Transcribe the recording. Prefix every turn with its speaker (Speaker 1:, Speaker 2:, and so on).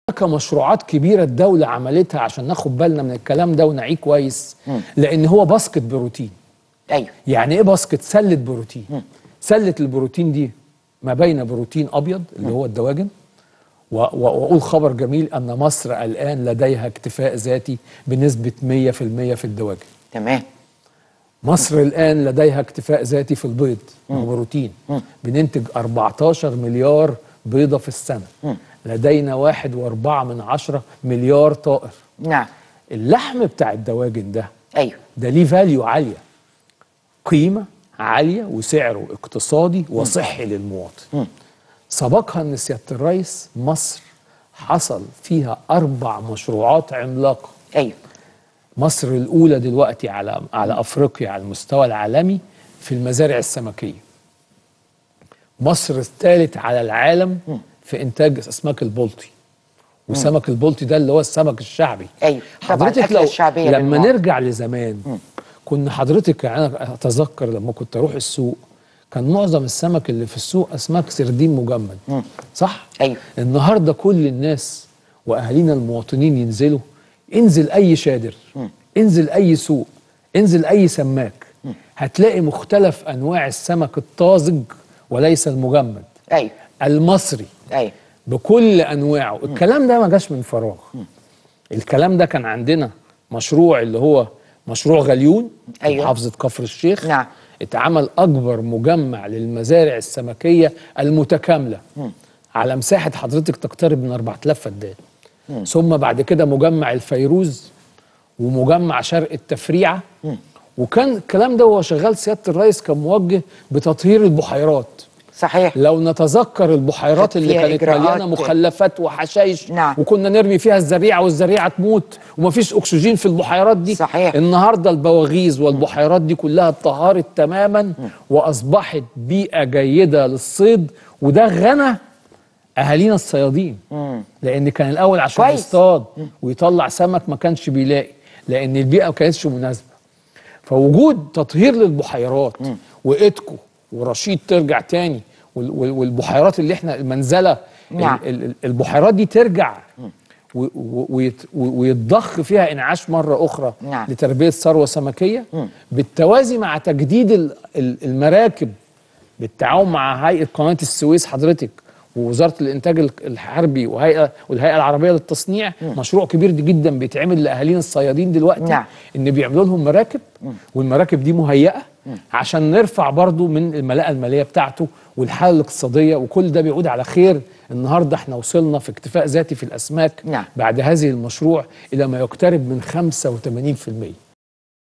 Speaker 1: مشروعات كبيره الدوله عملتها عشان ناخد بالنا من الكلام ده ونعيه كويس لان هو باسكت بروتين
Speaker 2: ايوه
Speaker 1: يعني ايه باسكت سله بروتين سله البروتين دي ما بين بروتين ابيض اللي هو الدواجن و- و- واقول خبر جميل ان مصر الان لديها اكتفاء ذاتي بنسبه 100% في الدواجن
Speaker 2: تمام
Speaker 1: مصر الآن لديها اكتفاء ذاتي في البيض بروتين بننتج 14 مليار بيضة في السنة لدينا واحد واربعة من عشرة مليار طائر
Speaker 2: نعم
Speaker 1: اللحم بتاع الدواجن ده
Speaker 2: ايوه
Speaker 1: ده ليه فاليو عالية قيمة عالية وسعره اقتصادي وصحي للمواطن سبقها ان سيادة الرئيس مصر حصل فيها أربع مشروعات عملاقة
Speaker 2: ايوه
Speaker 1: مصر الأولى دلوقتي على على أفريقيا على المستوى العالمي في المزارع السمكية مصر الثالث على العالم في إنتاج أسماك البلطي وسمك البلطي ده اللي هو السمك الشعبي
Speaker 2: أيوة، طبعاً
Speaker 1: حضرتك
Speaker 2: الأكلة
Speaker 1: لو
Speaker 2: الشعبية
Speaker 1: لما
Speaker 2: للمواطن.
Speaker 1: نرجع لزمان كنا حضرتك يعني أنا أتذكر لما كنت أروح السوق كان معظم السمك اللي في السوق أسماك سردين مجمد صح؟
Speaker 2: أيوة.
Speaker 1: النهارده كل الناس واهالينا المواطنين ينزلوا انزل اي شادر انزل اي سوق انزل اي سماك هتلاقي مختلف انواع السمك الطازج وليس المجمد
Speaker 2: ايوه
Speaker 1: المصري
Speaker 2: ايوه
Speaker 1: بكل انواعه الكلام ده ما جاش من فراغ الكلام ده كان عندنا مشروع اللي هو مشروع غليون في
Speaker 2: أيوة.
Speaker 1: محافظه كفر الشيخ
Speaker 2: نعم.
Speaker 1: اتعمل اكبر مجمع للمزارع السمكيه المتكامله على مساحه حضرتك تقترب من 4000 فدان ثم بعد كده مجمع الفيروز ومجمع شرق التفريعه وكان الكلام ده وهو شغال سياده الرئيس كان موجه بتطهير البحيرات
Speaker 2: صحيح
Speaker 1: لو نتذكر البحيرات
Speaker 2: كانت
Speaker 1: اللي
Speaker 2: فيها
Speaker 1: كانت
Speaker 2: إجراءات.
Speaker 1: مليانه مخلفات وحشائش
Speaker 2: نعم.
Speaker 1: وكنا نرمي فيها الزريعه والزريعه تموت ومفيش اكسجين في البحيرات دي
Speaker 2: صحيح.
Speaker 1: النهارده البواغيز والبحيرات دي كلها اتطهرت تماما واصبحت بيئه جيده للصيد وده غنى اهالينا الصيادين لان كان الاول عشان
Speaker 2: كويس.
Speaker 1: يصطاد ويطلع سمك ما كانش بيلاقي لان البيئه ما كانتش مناسبه فوجود تطهير للبحيرات وإتكو ورشيد ترجع تاني وال- وال- والبحيرات اللي احنا المنزله
Speaker 2: نعم.
Speaker 1: ال- ال- البحيرات دي ترجع و- و- ويت- و- ويتضخ فيها انعاش مره اخرى
Speaker 2: نعم.
Speaker 1: لتربيه ثروه سمكيه بالتوازي مع تجديد ال- ال- المراكب بالتعاون مع هيئه قناه السويس حضرتك ووزاره الانتاج ال- الحربي وهيئه والهيئه العربيه للتصنيع مشروع كبير جدا بيتعمل لاهالينا الصيادين دلوقتي
Speaker 2: نعم.
Speaker 1: ان بيعملوا لهم مراكب والمراكب دي مهيئه عشان نرفع برضو من الملاءه الماليه بتاعته والحاله الاقتصاديه وكل ده بيعود على خير النهارده احنا وصلنا في اكتفاء ذاتي في الاسماك
Speaker 2: نعم.
Speaker 1: بعد هذه المشروع الى ما يقترب من 85%